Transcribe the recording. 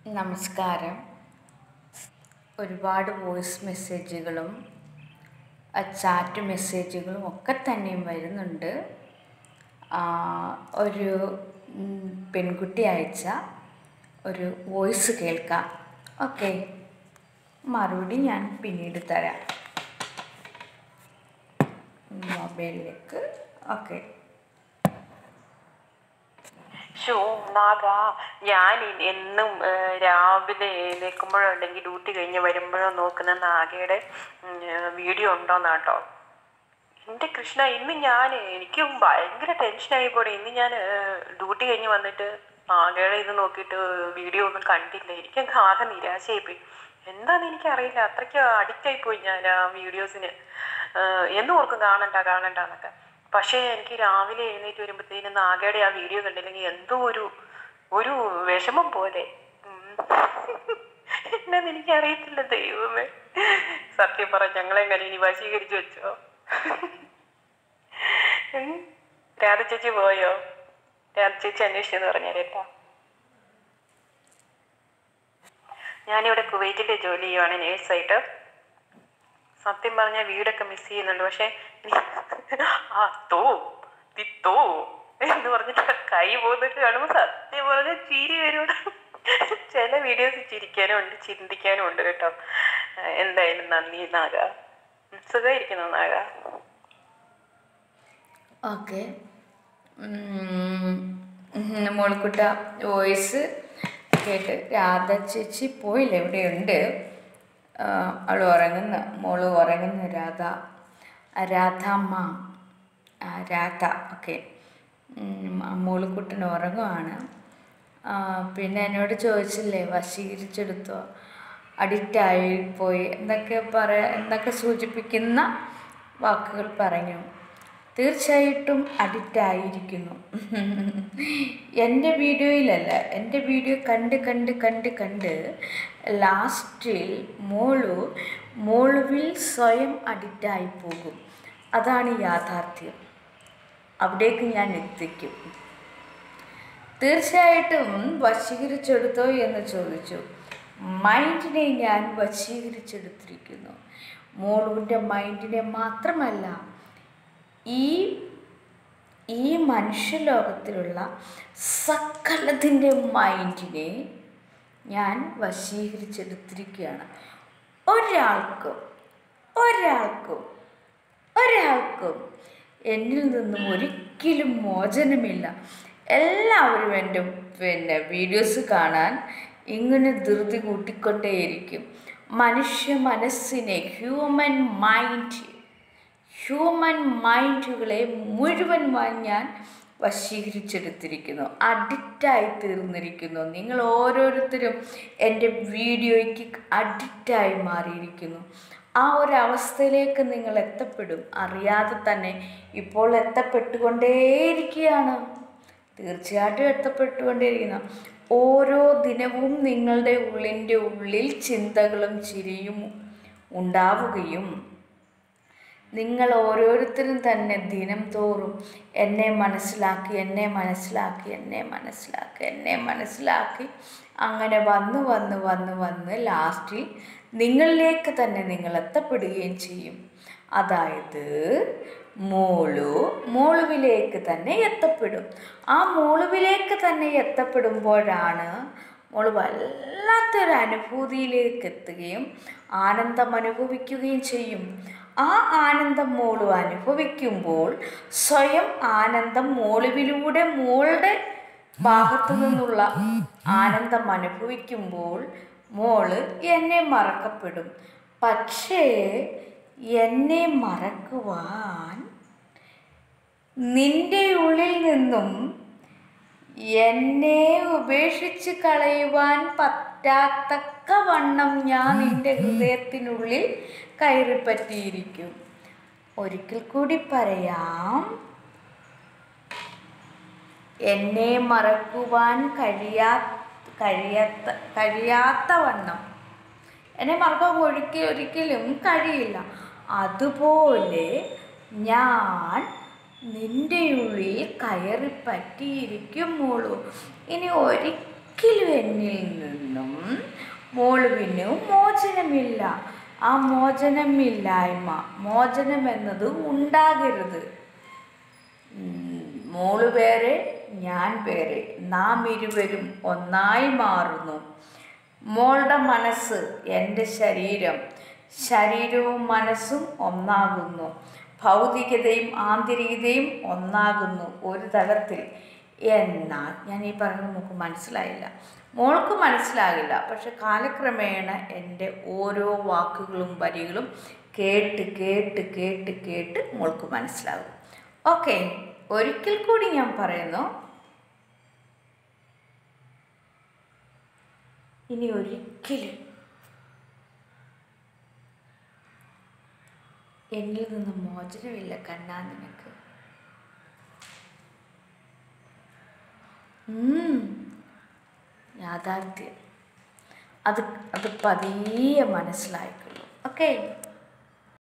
നമസ്കാരം ഒരുപാട് വോയിസ് മെസ്സേജുകളും ആ, ചാറ്റ് മെസ്സേജുകളും ഒക്കെ തന്നെയും വരുന്നുണ്ട് ആ, ഒരു ഉം, പെൺകുട്ടി അയച്ച ഒരു വോയിസ് കേൾക്കാം ഓക്കെ മറുപടി ഞാൻ പിന്നീട് തരാം മൊബൈലിലേക്ക് ഓക്കെ ഷോ നാഗ ഞാൻ ഇ- എന്നും ഏഹ്, രാവിലെ എഴുന്നേൽക്കുമ്പോഴല്ലെങ്കിൽ ഡ്യൂട്ടി കഴിഞ്ഞ് വരുമ്പോഴോ നോക്കുന്ന നാഗയുടെ ഉം, ഏഹ്, വീഡിയോ ഉണ്ടോന്നാട്ടോ എൻ്റെ കൃഷ്ണ ഇന്ന് ഞാൻ എനിക്ക് ഭയങ്കര ടെൻഷനായി പോടെ ഇന്ന് ഞാൻ ഏഹ്, ഡ്യൂട്ടി കഴിഞ്ഞ് വന്നിട്ട് നാഗയുടെ ഇത് നോക്കിയിട്ട് വീഡിയോ ഒന്നും കണ്ടില്ല എനിക്ക് ആകെ നിരാശയായിപ്പോയി എന്താന്ന് എനിക്കറിയില്ല അത്രയ്ക്ക് അഡിക്റ്റ് ആയിപ്പോയി ഞാൻ ആ വീഡിയോസിന് എന്നും ഓർക്കും കാണണ്ട കാണണ്ട എന്നൊക്കെ പക്ഷേ എനിക്ക് രാവിലെ എഴുന്നേറ്റ് വരുമ്പോഴത്തേനും നാഗയുടെ ആ വീഡിയോ കണ്ടില്ലെങ്കിൽ എന്തോ ഒരു ഒരു വിഷമം പോലെ ഉം. എന്നാന്ന് എനിക്കറിയത്തില്ല ദൈവമേ സത്യം പറ ഞങ്ങളെങ്ങനെ ഇനി വശീകരിച്ചു വെച്ചോ ഉം. രാധ ചേച്ചി പോയോ രാധ ചേച്ചി അന്വേഷിച്ചെന്ന് പറഞ്ഞേരേട്ടാ ഞാനിവിടെ കുവൈറ്റിൽ ജോലി ചെയ്യുവാണ് നേഴ്സായിട്ട് സത്യം പറഞ്ഞാൽ വീടൊക്കെ മിസ് ചെയ്യുന്നുണ്ട് പക്ഷെ ആ തോ തി തോ എന്ന് പറഞ്ഞിട്ട് കൈ പോകുന്നൊക്കെ കാണുമ്പോൾ സത്യം പറഞ്ഞാൽ ചിരി വരും ചില വീഡിയോസ് ചിരിക്കാനും ഉണ്ട് ചിന്തിക്കാനും ഉണ്ട് കേട്ടോ ഏഹ് എന്തായാലും നന്ദി നാഗ ഉം, സുഖമായിരിക്കുന്നു നാഗ ഓക്കെ മോൾക്കുട്ട വോയിസ് കേട്ട് രാധ ചേച്ചി പോയില്ല ഇവിടെയുണ്ട് ആ, അവൾ ഉറങ്ങുന്ന മോള് ഉറങ്ങുന്നു രാധ ആ, രാധാമ്മ ആ, രാധ ഓക്കെ മോളുക്കുട്ടൻ ഉറങ്ങുവാണ് ആ, പിന്നെ എന്നോട് ചോദിച്ചില്ലേ വശീകരിച്ചെടുത്തോ അഡിക്റ്റായി പോയി എന്നൊക്കെ പറയാ എന്നൊക്കെ സൂചിപ്പിക്കുന്ന വാക്കുകൾ പറഞ്ഞു തീർച്ചയായിട്ടും അഡിക്റ്റ് ആയിരിക്കുന്നു എൻ്റെ വീഡിയോയിലല്ല എൻ്റെ വീഡിയോ കണ്ട് കണ്ട് കണ്ട് കണ്ട് ലാസ്റ്റിൽ മോളു മോളുവിൽ സ്വയം അഡിക്റ്റായി പോകും അതാണ് യാഥാർത്ഥ്യം അവിടേക്ക് ഞാൻ എത്തിക്കും തീർച്ചയായിട്ടും വശീകരിച്ചെടുത്തോ എന്ന് ചോദിച്ചു മൈൻഡിനെ ഞാൻ വശീകരിച്ചെടുത്തിരിക്കുന്നു മോളുവിൻ്റെ മൈൻഡിനെ മാത്രമല്ല ഈ ഈ മനുഷ്യലോകത്തിലുള്ള സകലത്തിൻ്റെ മൈൻഡിനെ ഞാൻ വശീകരിച്ചെടുത്തിരിക്കുകയാണ് ഒരാൾക്കും ഒരാൾക്കും ഒരാൾക്കും എന്നിൽ നിന്നും ഒരിക്കലും മോചനമില്ല എല്ലാവരും എൻ്റെ പിന്നെ വീഡിയോസ് കാണാൻ ഇങ്ങനെ ധൃതി കൂട്ടിക്കൊണ്ടേയിരിക്കും മനുഷ്യ മനസ്സിനെ ഹ്യൂമൻ മൈൻഡ് ഹ്യൂമൻ മൈൻഡുകളെ മുഴുവൻ ഞാൻ വശീകരിച്ചെടുത്തിരിക്കുന്നു അഡിക്റ്റായി തീർന്നിരിക്കുന്നു നിങ്ങൾ ഓരോരുത്തരും എൻ്റെ വീഡിയോയ്ക്ക് അഡിക്റ്റായി മാറിയിരിക്കുന്നു ആ ഒരു അവസ്ഥയിലേക്ക് നിങ്ങൾ എത്തപ്പെടും അറിയാതെ തന്നെ ഇപ്പോൾ എത്തപ്പെട്ടുകൊണ്ടേയിരിക്കുകയാണ് തീർച്ചയായിട്ടും എത്തപ്പെട്ടുകൊണ്ടേയിരിക്കുന്നു ഓരോ ദിനവും നിങ്ങളുടെ ഉള്ളിൻ്റെ ഉള്ളിൽ ചിന്തകളും ചിരിയും ഉണ്ടാവുകയും നിങ്ങൾ ഓരോരുത്തരും തന്നെ ദിനം തോറും എന്നെ മനസ്സിലാക്കി എന്നെ മനസ്സിലാക്കി എന്നെ മനസ്സിലാക്കി എന്നെ മനസ്സിലാക്കി അങ്ങനെ വന്ന് വന്ന് വന്ന് വന്ന് ലാസ്റ്റിൽ നിങ്ങളിലേക്ക് തന്നെ നിങ്ങൾ എത്തപ്പെടുകയും ചെയ്യും അതായത് മോളു മോളുവിലേക്ക് തന്നെ എത്തപ്പെടും ആ മോളുവിലേക്ക് തന്നെ എത്തപ്പെടുമ്പോഴാണ് മോള് വല്ലാത്തൊരു അനുഭൂതിയിലേക്ക് എത്തുകയും ആനന്ദം അനുഭവിക്കുകയും ചെയ്യും ആ ആനന്ദം മോള് അനുഭവിക്കുമ്പോൾ സ്വയം ആനന്ദം മോളുവിലൂടെ മോളുടെ ഭാഗത്തു നിന്നുള്ള ആനന്ദം അനുഭവിക്കുമ്പോൾ മോള് എന്നെ മറക്കപ്പെടും പക്ഷേ എന്നെ മറക്കുവാൻ നിന്റെ ഉള്ളിൽ നിന്നും എന്നെ ഉപേക്ഷിച്ച് കളയുവാൻ പറ്റാത്തക്ക വണ്ണം ഞാൻ നിന്റെ ഹൃദയത്തിനുള്ളിൽ കയറിപ്പറ്റിയിരിക്കും ഒരിക്കൽ കൂടി പറയാം എന്നെ മറക്കുവാൻ കഴിയാ കഴിയാത്ത കഴിയാത്ത വണ്ണം എന്നെ മറക്കാൻ ഒരിക്കൽ ഒരിക്കലും കഴിയില്ല അതുപോലെ ഞാൻ നിന്റെ ഉള്ളിൽ കയറി പറ്റിയിരിക്കും മോളു ഇനി ഒരിക്കലും ഒരിക്കലും എന്നിൽ നിന്നും മോളുവിന് മോചനമില്ല ആ മോചനമില്ലായ്മ മോചനം എന്നത് ഉണ്ടാകരുത് ഉം, മോള് വേറെ ഞാൻ വേറെ നാം ഇരുവരും ഒന്നായി മാറുന്നു മോളുടെ മനസ്സ് എൻ്റെ ശരീരം ശരീരവും മനസ്സും ഒന്നാകുന്നു ഭൗതികതയും ആന്തരികതയും ഒന്നാകുന്നു ഒരു തലത്തിൽ എന്നാൽ ഞാൻ ഈ പറഞ്ഞത് നമുക്ക് മനസ്സിലായില്ല മോൾക്ക് മനസ്സിലാകില്ല പക്ഷെ കാലക്രമേണ എൻ്റെ ഓരോ വാക്കുകളും വരികളും കേട്ട് കേട്ട് കേട്ട് കേട്ട് മോൾക്ക് മനസ്സിലാകും ഓക്കെ ഒരിക്കൽ കൂടി ഞാൻ പറയുന്നു ഇനി ഒരിക്കലും എന്നിൽ നിന്ന് മോചനമില്ല കണ്ണാ നിനക്ക് ഉം. യാഥാർത്ഥ്യം അത് അത് പതിയെ മനസ്സിലായിക്കൊള്ളൂ ഓക്കെ